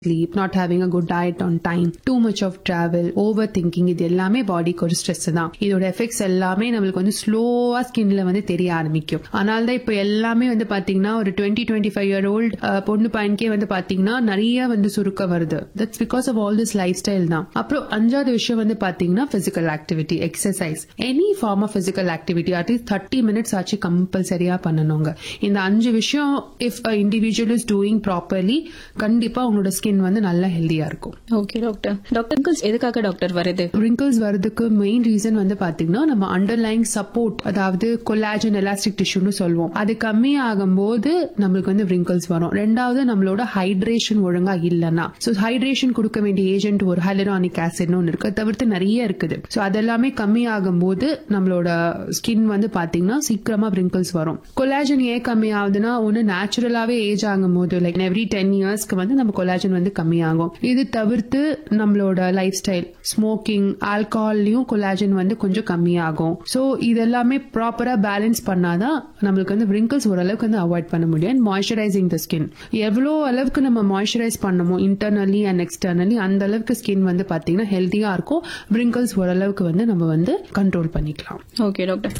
sleep, not having a good diet on time, too much of travel, overthinking இது எல்லாமே பாடிக்கு ஒரு stress தான் இதோட எஃபெக்ட்ஸ் எல்லாமே நம்மளுக்கு வந்து ஸ்லோவா ஸ்கின்ல வந்து தெரிய ஆரம்பிக்கும் அதனால தான் இப்போ எல்லாமே வந்து பாத்தீங்கன்னா ஒரு twenty twenty five year old பொண்ணு பையனுக்கே வந்து பாத்தீங்கன்னா நிறைய வந்து சுருக்க வருது that's because of all this lifestyle தான் அப்புறம் அஞ்சாவது விஷயம் வந்து பாத்தீங்கன்னா physical activity exercise any form of physical activity at least thirty minutes ஆச்சு கம்பல்சரியா பண்ணணுங்க இந்த அஞ்சு விஷயம் if individual is doing properly கண்டிப்பா உங்களோட ஸ்கின் வந்து நல்லா ஹெல்தியா இருக்கும் ஓகே டாக்டர் டாக்டர் wrinkles எதுக்காக டாக்டர் வருது wrinkles வரதுக்கு மெயின் ரீசன் வந்து பாத்தீங்கன்னா நம்ம அண்டர்லைங் சப்போர்ட் அதாவது கொலாஜன் எலாஸ்டிக் டிஷ்யூன்னு சொல்லுவோம் அது கம்மி ஆகும்போது நம்மளுக்கு வந்து wrinkles வரும் ரெண்டாவது நம்மளோட ஹைட்ரேஷன் ஒழுங்கா இல்லைன்னா ஸோ ஹைட்ரேஷன் கொடுக்க வேண்டிய ஏஜென்ட் ஒரு ஹைலரானிக் ஆசிட்னு ஒன்று இருக்கு தவிர்த்து நிறைய இருக்குது ஸோ அதெல்லாமே கம்மி ஆகும்போது நம்மளோட ஸ்கின் வந்து பாத்தீங்கன்னா சீக்கிரமா wrinkles வரும் கொலாஜன் ஏன் கம்மி ஆகுதுன்னா ஒன்று நேச்சுரலாவே ஏஜ் ஆகும் போது லைக் எவ்ரி டென் இயர்ஸ்க்கு வந்து நம்ம கொலாஜன் வந்து கம்மியாகும் இது தவிர்த்து நம்மளோட லைஃப் ஸ்டைல் ஸ்மோக்கிங் ஆல்கஹால்லையும் கொலாஜன் வந்து கொஞ்சம் கம்மியாகும் ஸோ இதெல்லாமே ப்ராப்பரா பேலன்ஸ் பண்ணாதான் நம்மளுக்கு வந்து wrinkles ஓரளவுக்கு வந்து அவாய்ட் பண்ண முடியும் அண்ட் மாய்ஸ்சரைசிங் த ஸ்கின் எவ்வளோ அளவுக்கு நம்ம மாய்ஸ்சரைஸ் பண்ணமோ இன்டர்னலி அண்ட் எக்ஸ்டர்னலி அந்த அளவுக்கு ஸ்கின் வந்து பாத்தீங்கன்னா ஹெல்த்தியா இருக்கும் wrinkles ஓரளவுக்கு வந்து நம்ம வந்து கண்ட்ரோல் பண்ணிக்கலாம் ஓகே டாக்டர்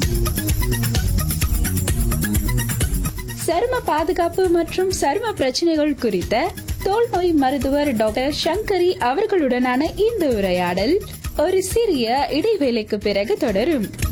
சரும பாதுகாப்பு மற்றும் சரும பிரச்சனைகள் குறித்த தோல் நோய் மருத்துவர் டாக்டர் சங்கரி அவர்களுடனான இந்த உரையாடல் ஒரு சிறிய இடைவேளைக்கு பிறகு தொடரும்